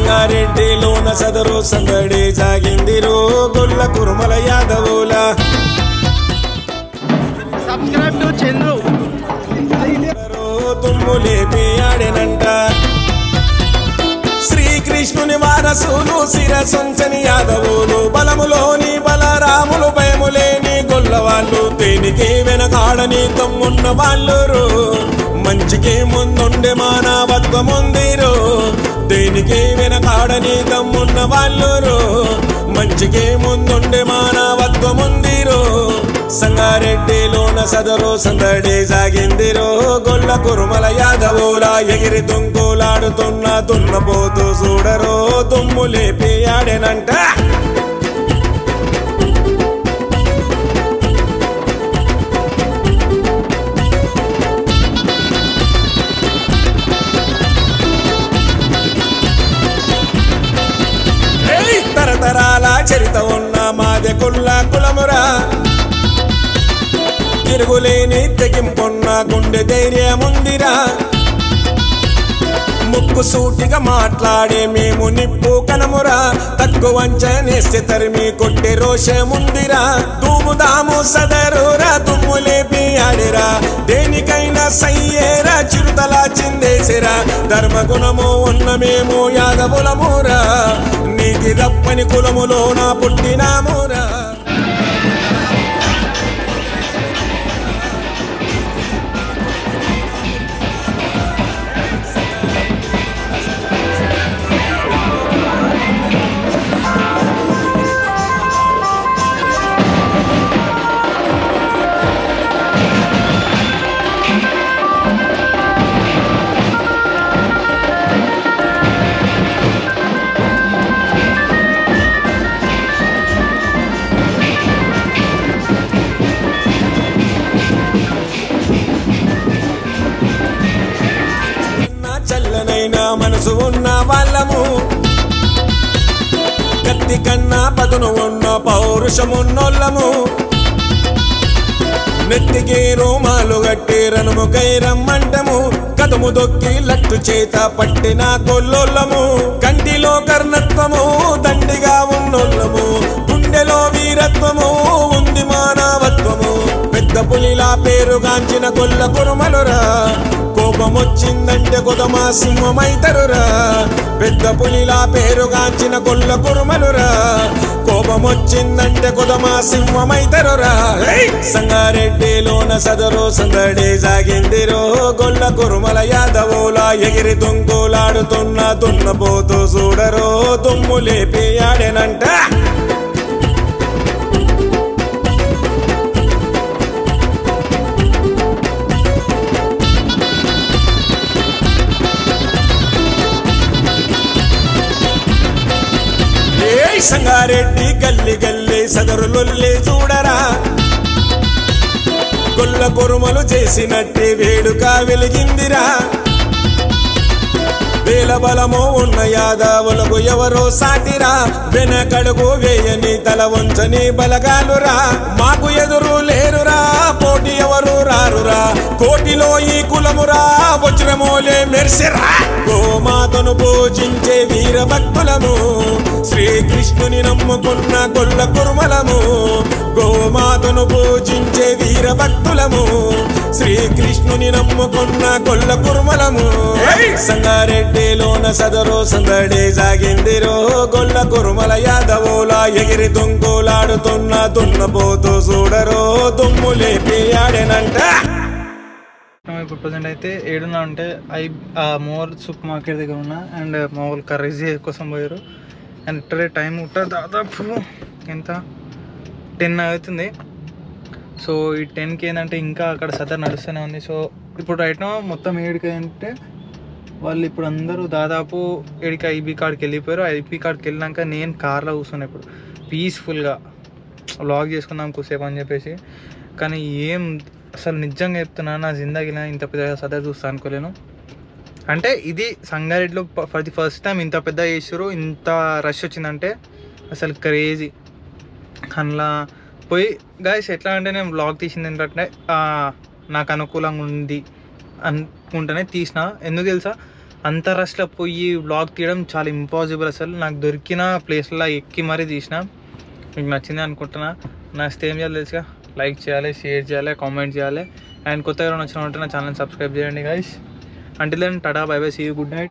సంగారెడ్డిలోన సదరు సందడి సాగిందిరో గొల్ల కురుమల యాదవుల సబ్స్క్రైబ్ టు చంద్రు తుమ్ము లేపి ఆడెనంట శ్రీకృష్ణుని వారసులు శిరసొంచని యాదవులు బలములోని బలరాములు భయములేని గొల్లవాళ్ళు దేనికి వెనకాడని తమ్మున్న వాళ్ళు మంచికి ముందుండే మానవత్వముందిరు దేనికి వెనకాడని తమ్మున్న వాళ్ళు మంచికి ముందుండే మానవత్వముందిరు సంగారెడ్డిలోన సదరు సందడి సాగిందిరో గొల్ల కురుమల యాదవుల ఎగిరి తుంకులాడుతున్న దున్నపోతూ చూడరో దుమ్ము లేపి ఆడెనంట ఏయ్! తరతరాల చరిత ఉన్న మాదె కుల్ల కులమురా తిరుగులేని తెగింపున్న గుండె ధైర్యముందిరా ముక్కు సూటిగా మాట్లాడే మేము నిప్పు కనమురా తక్కువ అంచనేస్తే తరిమి కొట్టే రోషముందిరా దూముదాము సదరురా దుమ్ము లేపి ఆడిరా దేనికైనా సయ్యేరా చిరుతల చిందేసిరా ధర్మగుణము ఉన్న మేము యాదవులమురా నీతి తప్పని కులములోన పుట్టినామురా నా చల్లనైన మనసు ఉన్న వాళ్ళము కత్తి కన్నా పదును ఉన్న పౌరుషమున్నోళ్ళము నెత్తికి రోమాలు గట్టి రనుముకై రమ్మంటము కదుము దొక్కి లట్టు చేత పట్టిన కొల్లోళ్ళము కంటిలో కర్ణత్వము దండిగా ఉన్నోళ్ళము గుండెలో వీరత్వము ఉంది మానవత్వము పెద్ద పులిలా పేరుగాంచిన కొల్ల కురుమలురా కోపం వచ్చిందంటే కొదమా సింహమైతరురా పెద్ద పులిలా పేరుగాంచిన కొల్ల కురుమలురా కోపం వచ్చిందంటే కొదమా సింహమైతరురా ఏయ్! సంగారెడ్డిలోన సదరు సందడి సాగిందిరో గొల్ల కురుమల యాదవుల ఎగిరి తుంకులాడుతున్న దున్నపోతూ చూడరో దుమ్ము లేపి ఆడెనంట ఏయ్ సంగారెడ్డి గల్లి గల్లి సదరులొల్లి చూడరా కొల్ల కొరుమలు చేసినట్టే వేడుక వెలిగిందిరా వేల బలము ఉన్న యాదవులకు ఎవరో సాటిరా వెనకడుగు వేయని తల వంచని బలగాలురా మాకు ఎదురు లేరురా పోటీ ఎవరు రారురా కోటిలో ఈ కులమురా వజ్రమోలే మెరిసిరా గోమాతను పూజించే వీర భక్తులము శ్రీకృష్ణుని నమ్ముకున్న గొల్ల కురుమలము గోమాతను పూజించే వీర భక్తులము శ్రీకృష్ణుని నమ్ముకున్న గొల్ల కురుమలము సంగారెడ్డిలోన సదరు సందడి సాగిందిరో గొల్ల కురుమల యాదవుల ఎగిరి తుంకులాడుతున్న దున్నపోతూ చూడరో దుమ్ము లేపి ఆడెనంట మనం ఇప్పుడు ప్రజెంట్ అయితే ఏడున్నా అంటే ఐ ఆ మోర్ సూపర్ మార్కెట్ దగ్గర ఉన్నా అండ్ మా వాళ్ళు కర్రీస్ కోసం పోయారు అండ్ ఇక్కడే టైం ఉంటా దాదాపు ఎంత టెన్ అవుతుంది సో ఈ టెన్కి ఏంటంటే ఇంకా అక్కడ సదర్ నడుస్తూనే ఉంది సో ఇప్పుడు రైట్ మొత్తం ఏడికి అంటే వాళ్ళు ఇప్పుడు అందరూ దాదాపు ఏడికి ఐబీ కార్డ్కి వెళ్ళిపోయారు ఐబీ కార్డ్కి వెళ్ళినాక నేను కార్లో కూర్చున్నా ఇప్పుడు పీస్ఫుల్గా వ్లాగ్ చేసుకుందాం కూసేపు అని చెప్పేసి కానీ ఏం అసలు నిజంగా చెప్తున్నా నా జిందగీలో ఇంత పెద్ద సదర్ చూస్తా అనుకోలేను అంటే ఇది సంగారెడ్డిలో ఫర్ ది ఫస్ట్ టైం ఇంత పెద్ద చేసారు ఇంత రష్ వచ్చిందంటే అసలు క్రేజీ అందులో పోయి గాయస్ ఎట్లా అంటే నేను బ్లాగ్ తీసింది ఏంటంటే ఆ, నాకు అనుకూలంగా ఉంది అనుకుంటేనే తీసిన ఎందుకు తెలుసా అంత రష్లో పోయి బ్లాగ్ తీయడం చాలా ఇంపాసిబుల్ అసలు నాకు దొరికిన ప్లేస్లో ఎక్కి మరీ తీసిన మీకు నచ్చింది అనుకుంటున్నా నచ్చితే ఏం చేయాలి తెలుసుగా లైక్ చేయాలి షేర్ చేయాలి కామెంట్ చేయాలి అండ్ కొత్తగా ఎవరైనా వచ్చిన ఉంటే నా ఛానల్ సబ్స్క్రైబ్ చేయండి గైస్ అంటే దెన్ టాటా bye bye see you good night